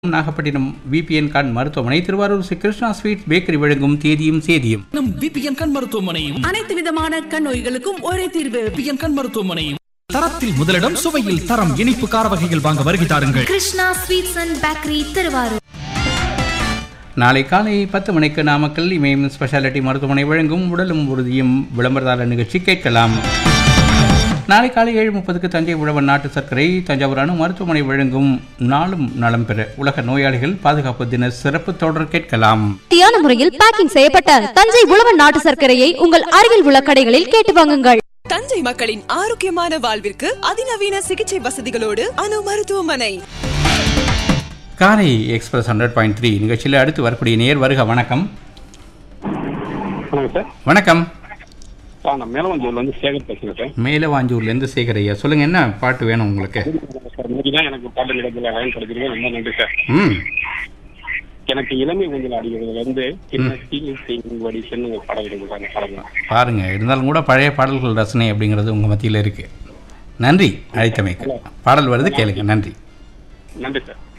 Nagapattinam VPN Khan மருத்துவமனை Thiruvarur Sri Krishna sweets bakery வழங்கும் தேதியும் சேதியும் நம் விபிஎன் கண் மருத்துவமனையும் அனைத்து விதமான கண் நோய்களுக்கும் ஒரே தீர்வு விபிஎன் கண் மருத்துவமனையும் தரத்தில் முதலிடம் சுவையில் தரம் இனிப்பு கார வகைகள் வாங்க வருகை தாருங்கள் Krishna sweets and bakery Thiruvarur நாளை காலை பத்து மணிக்கு நாமக்கல் இமயம் ஸ்பெஷாலிட்டி மருத்துவமனை வழங்கும் உடலும் உறுதியும் விளம்பரதார நிகழ்ச்சி கேட்கலாம் நாளை காலை ஏழு முப்பதுக்கு தஞ்சை உழவன் நாட்டு சர்க்கரை தஞ்சாவூர் அணு மருத்துவமனை வழங்கும் நாளும் நலம் பெற உலக நோயாளிகள் பாதுகாப்பு தின சிறப்பு தொடர் கேட்கலாம் தியான முறையில் பேக்கிங் செய்யப்பட்ட தஞ்சை உழவன் நாட்டு சர்க்கரையை உங்கள் அருகில் உள்ள கடைகளில் கேட்டு வாங்குங்கள் தஞ்சை மக்களின் ஆரோக்கியமான வாழ்விற்கு அதிநவீன சிகிச்சை வசதிகளோடு அணு மருத்துவமனை காரை எக்ஸ்பிரஸ் ஹண்ட்ரட் பாயிண்ட் த்ரீ நிகழ்ச்சியில் அடுத்து வரக்கூடிய நேர் வருக வணக்கம் வணக்கம் சார் வணக்கம் சார் நான் மேலவஞ்சூர்ல வந்து சேகர் பேசுகிறேன் சார் மேலவாஞ்சூர்லேருந்து சேகரையா சொல்லுங்கள் என்ன பாட்டு வேணும் உங்களுக்கு சார் இன்னைக்கு தான் எனக்கு பாட்டு நிலையத்தில் லைன் கிடைக்கிறது ரொம்ப நன்றி சார் ம் எனக்கு இளமை கொஞ்சம் அடிக்கிறதுல இருந்து சின்ன தீங்கு செய்யும் வடிசன் ஒரு பாடல் இருக்கு அந்த பாடல் தான் பாருங்க இருந்தாலும் கூட பழைய பாடல்கள் ரசனை அப்படிங்கிறது உங்கள் மத்தியில் இருக்கு நன்றி அழைத்தமைக்கு பாடல் வருது கேளுங்க நன்றி நன்றி சார்